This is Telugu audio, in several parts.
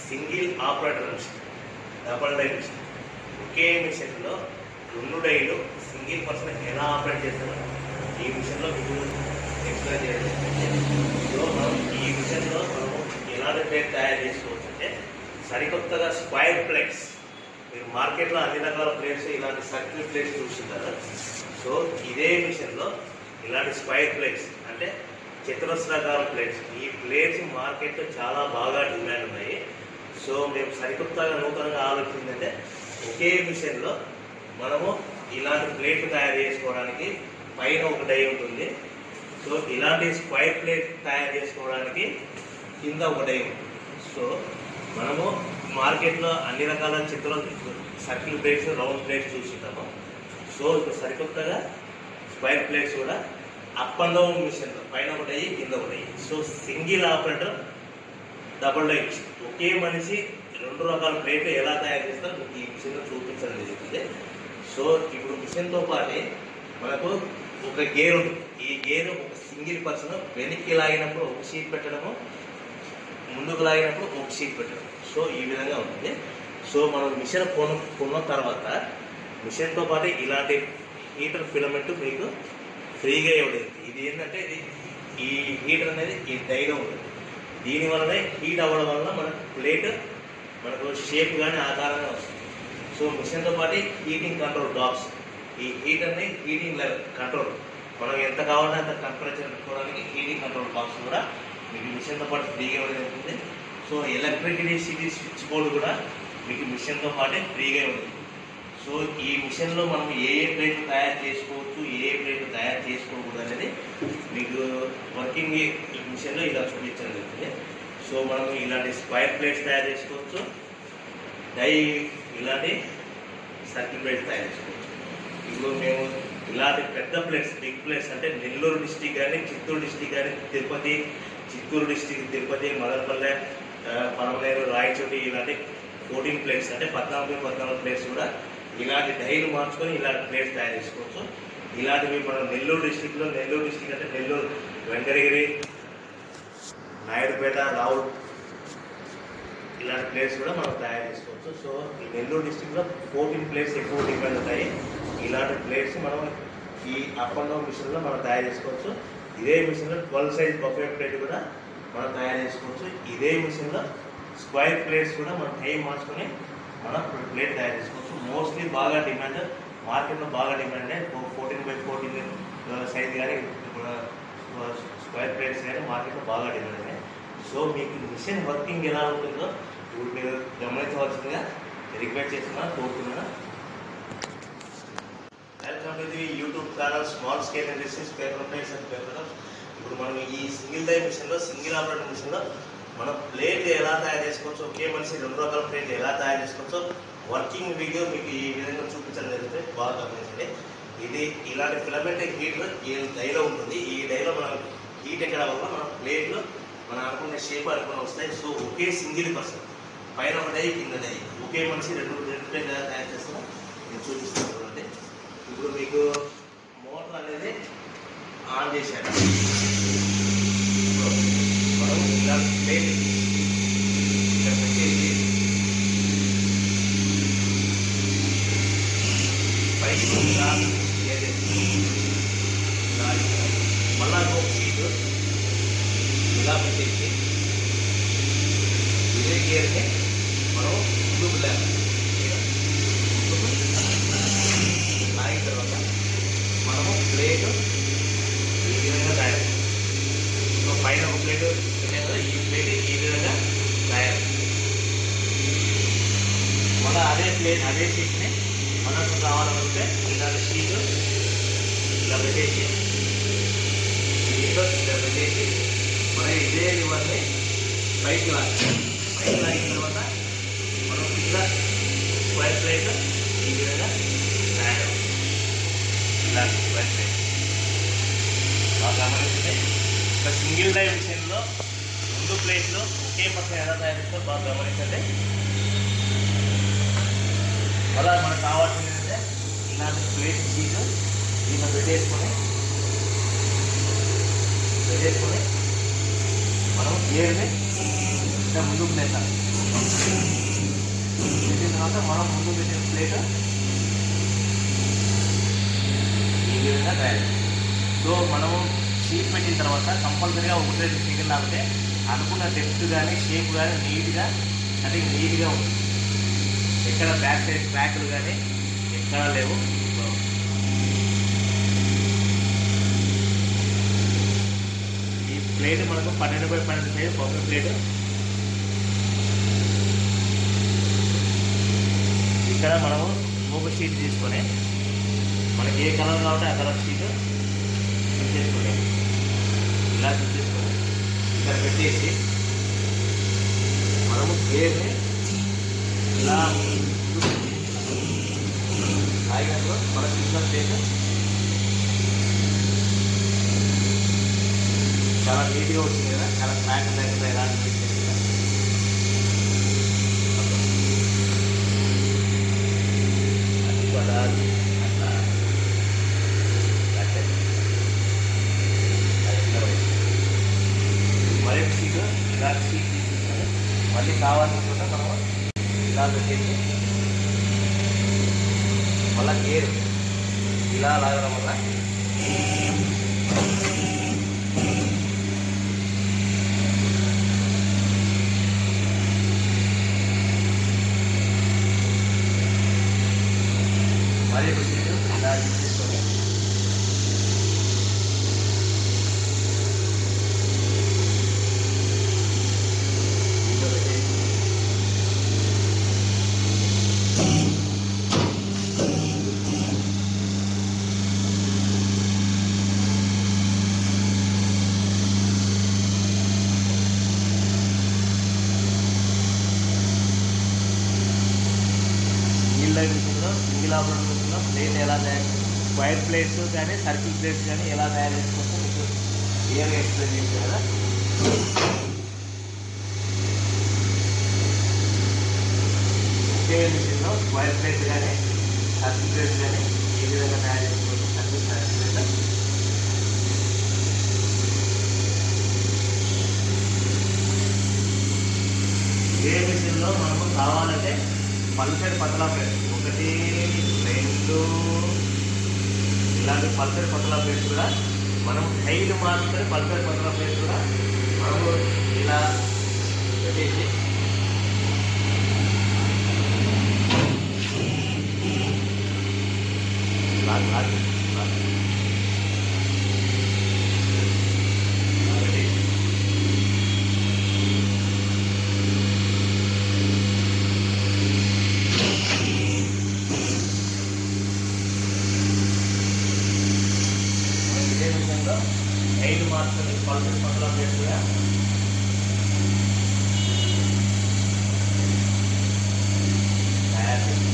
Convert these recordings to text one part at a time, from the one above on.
Single operator machine double die machine ఒకే మిషన్లో రెండు డైలు సింగిల్ పర్సన్ ఎలా ఆపరేట్ చేస్తారో ఈ మిషన్లో మీకు ఎక్స్ప్లెయిన్ చేయడం సో మనం ఈ మిషన్లో మనం ఎలాంటి ప్లేట్ తయారు చేసుకోవచ్చు అంటే సరికొత్తగా స్క్వైర్ ప్లేట్స్ మీరు మార్కెట్లో అన్ని రకాల ప్లేట్స్ ఇలాంటి సర్కిల్ ప్లేట్స్ చూస్తుంటారు సో ఇదే మిషన్లో ఇలాంటి స్క్వైర్ ప్లేట్స్ అంటే చతురస్రాకార ప్లేట్స్ ఈ ప్లేట్స్ మార్కెట్లో చాలా బాగా డిమాండ్ ఉన్నాయి సో మేము సరికొత్తగా నూతనంగా ఆలోచించిందంటే ఒకే మిషన్లో మనము ఇలాంటి ప్లేట్ తయారు చేసుకోవడానికి పైన ఒక డై ఉంటుంది సో ఇలాంటి స్క్వైర్ ప్లేట్ తయారు చేసుకోవడానికి కింద ఒక డై ఉంటుంది సో మనము మార్కెట్లో అన్ని రకాల చిత్ర సర్కిల్ ప్లేట్స్ రౌండ్ ప్లేట్స్ చూస్తుంటాము సో ఇప్పుడు సరికొత్తగా స్క్వైర్ ప్లేట్స్ కూడా అప్ అండ్ డౌన్ మిషన్ పైన ఒకటి అయ్యి కింద ఒకటి అయ్యి so single operator double die machine ఒకే మనిషి రెండు రకాల ప్లేట్లు ఎలా తయారు చేస్తారో మీకు ఈ మిషన్లో చూపించడం జరుగుతుంది సో ఇప్పుడు మిషన్తో పాటు మనకు ఒక గేర్ ఉంటుంది ఈ గేర్ ఒక సింగిల్ పర్సన్ వెనక్కి లాగినప్పుడు ఒక షీట్ పెట్టడము ముందుకు లాగినప్పుడు ఒక షీట్ పెట్టడం సో ఈ విధంగా ఉంటుంది సో మనం మిషన్ కొను కొన్న తర్వాత మిషన్తో పాటు ఇలాంటి హీటర్ ఫిలమెంట్ మీకు ఫ్రీగా ఇవ్వలేదు ఇది ఏంటంటే ఇది ఈ హీటర్ అనేది ఈ డైలో ఉంటుంది దీని వల్లనే హీట్ అవ్వడం వల్ల మనకు ప్లేట్ మనకు షేప్ కానీ ఆకారంగా వస్తుంది సో మిషన్తో పాటు హీటింగ్ కంట్రోల్ డాక్స్ ఈ హీటర్ని హీటింగ్ లెవెల్ కంట్రోల్ మనం ఎంత కావాలంటే అంత టెంపరేచర్ పెట్టుకోవడానికి హీటింగ్ కంట్రోల్ బాక్స్ కూడా మీకు మిషన్తో పాటు ఫ్రీగా ఇవ్వడం ఉంటుంది సో ఎలక్ట్రిసిటీ స్విచ్ బోర్డు కూడా మీకు మిషన్తో పాటే ఫ్రీగా ఉంటుంది సో ఈ మిషన్లో మనం ఏ ఏ ప్లేట్ తయారు చేసుకోవచ్చు ఏ ఏ ప్లేట్ తయారు చేసుకోకూడదు అనేది మీకు వర్కింగ్ ఈ మిషన్లో ఇలా చూపించడం జరుగుతుంది సో మనం ఇలాంటి స్క్వైర్ ప్లేట్స్ తయారు చేసుకోవచ్చు డై ఇలాంటి సర్కిల్ ప్లేట్స్ తయారు చేసుకోవచ్చు ఇప్పుడు మేము ఇలాంటి పెద్ద ప్లేట్స్ బిగ్ ప్లేట్స్ అంటే నెల్లూరు డిస్టిక్ కానీ చిత్తూరు డిస్టిక్ కానీ తిరుపతి చిత్తూరు డిస్టిక్ తిరుపతి మదనపల్లె ఆ, పలమనేరు రాయచోటి ఇలాంటి ఫోర్టీన్ ప్లేట్స్ అంటే పద్నాలుగు పద్నాలుగు ప్లేట్స్ కూడా ఇలాంటి డైలు మార్చుకొని ఇలాంటి ప్లేట్స్ తయారు చేసుకోవచ్చు ఇలాంటివి మనం నెల్లూరు డిస్టిక్లో నెల్లూరు డిస్టిక్ అంటే నెల్లూరు వెంకటగిరి నాయుడుపేట రావుల్ ఇలాంటి ప్లేస్ కూడా మనం తయారు చేసుకోవచ్చు సో ఈ నెల్లూరు డిస్టిక్లో ఫోర్టీన్ ప్లేస్ ఎక్కువ డిపెండ్ ఉంటాయి ఇలాంటి ప్లేట్స్ మనం ఈ అప్ అండ్ డౌన్ మిషన్లో మనం తయారు చేసుకోవచ్చు ఇదే మిషన్లో ట్వెల్వ్ సైజ్ బఫే ప్లేట్ కూడా మనం తయారు చేసుకోవచ్చు ఇదే మిషన్లో స్క్వైర్ ప్లేట్స్ కూడా మనం టైం మార్చుకొని మనం ప్లేట్ తయారు చేసుకోవచ్చు మోస్ట్లీ బాగా డిమాండ్ మార్కెట్లో బాగా demand fourteen by fourteen size కానీ స్క్వైర్ ప్లేట్స్ కానీ మార్కెట్లో బాగా డిమాండ్ ఉన్నాయి సో మీకు మిషన్ వర్కింగ్ ఎలా ఉంటుందో ఇప్పుడు మీరు గమనించవలసిందిగా రిక్వెస్ట్ చేస్తున్నా కోరుతున్నా welcome to the YouTube channel small scale industries paper plates and paper ఇప్పుడు మనం ఈ సింగిల్ డై మిషన్లో సింగిల్ ఆపరేటర్ మిషన్లో మనం ప్లేట్ ఎలా తయారు చేసుకోవచ్చు ఒకే మనిషి రెండు రకాల ప్లేట్ ఎలా తయారు చేసుకోవచ్చో వర్కింగ్ వీడియో మీకు ఈ విధంగా చూపించడం జరుగుతుంది బాగా గమనించండి ఇది ఇలాంటి ఫిలమెంట్ హీటర్ ఈ డైలో ఉంటుంది ఈ డైలో మనం హీట్ ఎక్కడ వల్ల మన ప్లేట్లు మనం అనుకునే షేప్ అనుకున్న వస్తాయి సో ఒకే సింగిల్ పర్సన్ పైన ఒక డై కింద డై ఒకే మనిషి రెండు రెండు ప్లేట్ ఎలా తయారు చేస్తామో నేను చూపిస్తాను చూడండి ఇప్పుడు మీకు మోటార్ అనేది ఆన్ చేశాను సో మనం ఇలా ప్లేట్ ఇక్కడ పెట్టేసి పైకి ఇలా ఏదైతే ఇలా ఇక్కడ. మళ్ళా ఒక సీటు ఇలా పెట్టేసి ఇదే గేర్ని మనం ముందుకు లేపాలి ముందుకు లాగిన తర్వాత మనము ప్లేట్ ఈ విధంగా తయారు సో పైన ఒక ప్లేట్ పెట్టాం కదా ఈ ప్లేట్ ఈ విధంగా తయారు మళ్ళీ అదే ప్లేట్ అదే షీట్ని మనకు కావాలనుకుంటే ఇలాంటి షీట్ ఇలా పెట్టేసి దీంట్లో ఇలా పెట్టేసి మనం ఇదే ఇవన్నీ పైకి లాగి పైకి లాగిన తర్వాత మనం ఇలా స్క్వైర్ ప్లేట్ ఈ విధంగా తయారు ఇలా స్క్వైర్ ప్లేట్ బాగా గమనిస్తే ఒక సింగిల్ డై మిషన్లో రెండు ప్లేట్లు ఒకే పక్కన ఎలా తయారు చేస్తారో బాగా గమనించండి అలా మనకు కావాల్సింది ఏంటంటే ఇలాంటి ప్లేట్ షీట్ దీన్ని పెట్టేసుకొని పెట్టేసుకొని మనం గేర్ని ఇలా ముందుకు నెట్టాలి పెట్టిన తర్వాత మనం ముందు పెట్టిన ప్లేట్ ఈ విధంగా తయారు సో మనము షీట్ పెట్టిన తర్వాత కంపల్సరీగా ఒకటి రెండు సింగిల్ లాగితే అనుకున్న డెప్త్ కానీ షేప్ కానీ నీట్గా అది నీట్గా ఉంది ఎక్కడ బ్యాక్ సైడ్ క్రాక్లు కానీ ఎక్కడ లేవు సో ఈ ప్లేట్ మనకు పన్నెండు బై పన్నెండు సైజ్ బొమ్మ ప్లేట్ ఇక్కడ మనము మూగ షీట్ తీసుకొని మనకి ఏ కలర్ కావాలంటే ఆ కలర్ షీట్ ఫిల్ చేసుకొని ఇలా ఫిల్ చేసుకొని ఇక్కడ పెట్టేసి మనము గేర్ని ఇలా ఆగినప్పుడు మనకు ఇచ్చిన ప్లేట్ చాలా నీట్గా వచ్చింది కదా చాలా క్రాక్ లేకుండా ఎలా అనిపించింది కదా అది కూడా అట్లా అట్లా. అది ఇట్లా పోయింది. మరీ సీట్ ఇలా సీట్ తీసుకుంటారు మళ్ళీ కావాలనుకుంటే మనం ఇలా పెట్టేసి మళ్ళా గేర్ ఇలా లాగడం వల్ల మరీ సీట్ ఇలా తీసుకొని ఇంట్లో పెట్టేసి నీళ్ళ విషయంలో సింగిల్ ఆపరేషన్ విషయంలో ప్లేట్ ఎలా తయారు వైర్ ప్లేట్స్ కానీ సర్కిల్ ప్లేట్స్ కానీ ఎలా తయారు చేసుకోవచ్చో మీకు క్లియర్గా ఎక్స్ప్లెయిన్ చేశాను కదా ఒకే విషయంలో వైర్ ప్లేట్స్ కానీ సర్కిల్ ప్లేట్స్ కానీ ఏ విధంగా తయారు చేసుకోవచ్చు సర్కిల్ సర్కిల్ ప్లేట్ ఏ విషయంలో మనకు కావాలంటే పల్సర్ పతలా ప్లేట్ ఒకటి రెండు ఇలాంటి పల్సర్ పతలా ప్లేట్ కూడా మనం హైట్ మాత్రమే పల్సర్ పతలా ప్లేట్ కూడా మనము ఇలా పెట్టేసి లాగ్ లాగ్ లాగ్. ఇలా పెట్టేసి మనం ఇదే విధంగా ఐదు మార్కులు పల్సర్ పక్కల ప్లేట్గా తయారు చేస్తాం.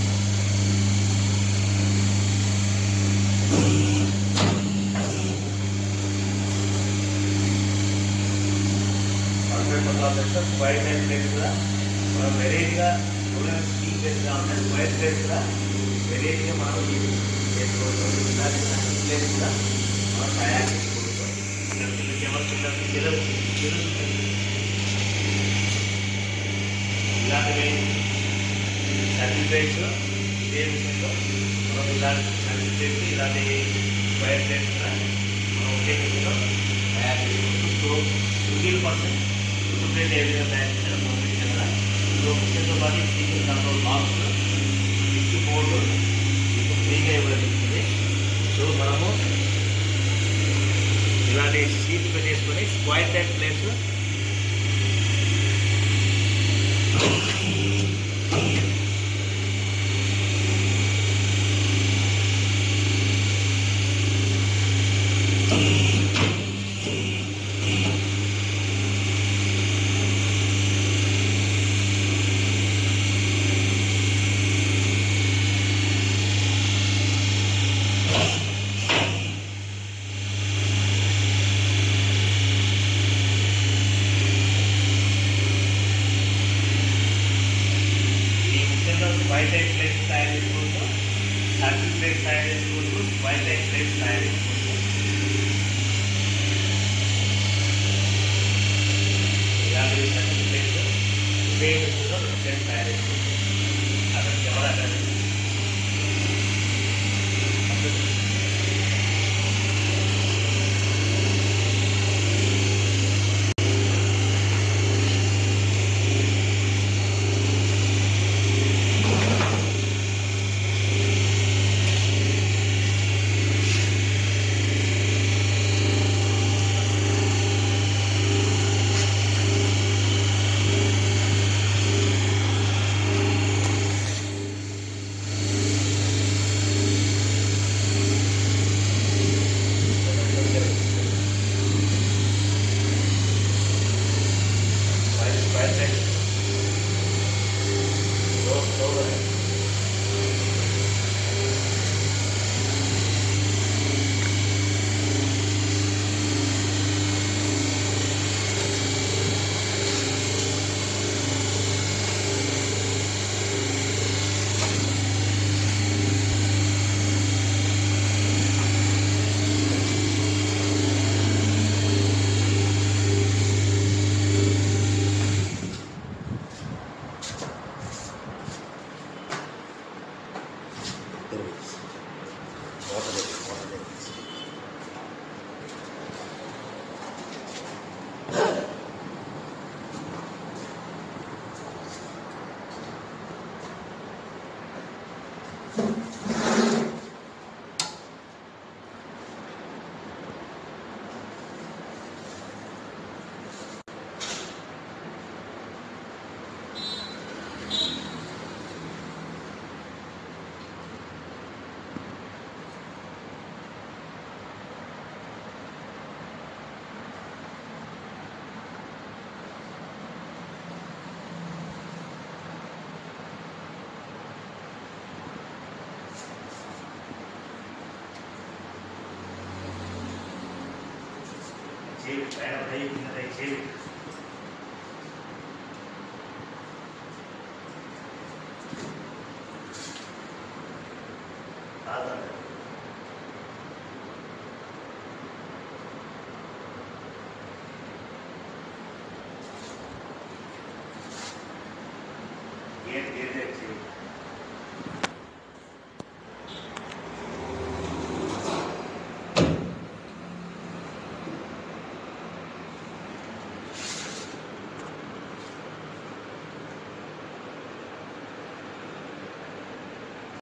పల్సర్ పక్కల ప్లేట్స్ వైట్ లైన్ ప్లేట్ కూడా మనం వెరైటీగా స్టూడెంట్స్ స్టీల్ ప్లేట్ కావాలంటే వైట్ ప్లేట్ కూడా వెరైటీగా మనం ఇది చేసుకోవచ్చు ఇలాంటి ప్లేట్ కూడా మనం తయారు చేసుకోవచ్చు పిల్లలకి ఎవరు పిల్లలకి పిల్లలు ఇలాంటివి సర్టిఫికేట్స్ ఇదే విషయంలో మనం ఇలాంటి సర్టిఫికేట్స్ ఇలాంటి వైర్ ప్లేట్స్ కూడా మనం ఒకే విధంగా తయారు చేసుకోవచ్చు so single person food plate ఏ విధంగా తయారు చేయాలో పంపించారు కదా లొకేషన్తో పాటు speaker control box switch board మీకు ఫ్రీగా ఇవ్వడం జరుగుతుంది సో మనము ఇలాంటి షీట్ పెట్టేసుకొని స్క్వైర్ టైప్ ప్లేస్ ఈ ముఖ్యంగా వైట్ టైప్ ప్లేస్ తయారు చేసుకోవచ్చు సర్కిల్ ప్లేస్ తయారు చేసుకోవచ్చు వైట్ టైప్ ప్లేస్ తయారు చేసుకోవచ్చు ఇలాంటి సర్కిల్ ప్లేస్ ఒకే మిషన్లో రెండు ప్లేట్ తయారు చేసి అక్కడ కెమెరా అక్కడ Right, right side. Slow, slow down. చేయి పైన పై కింద పై చేయి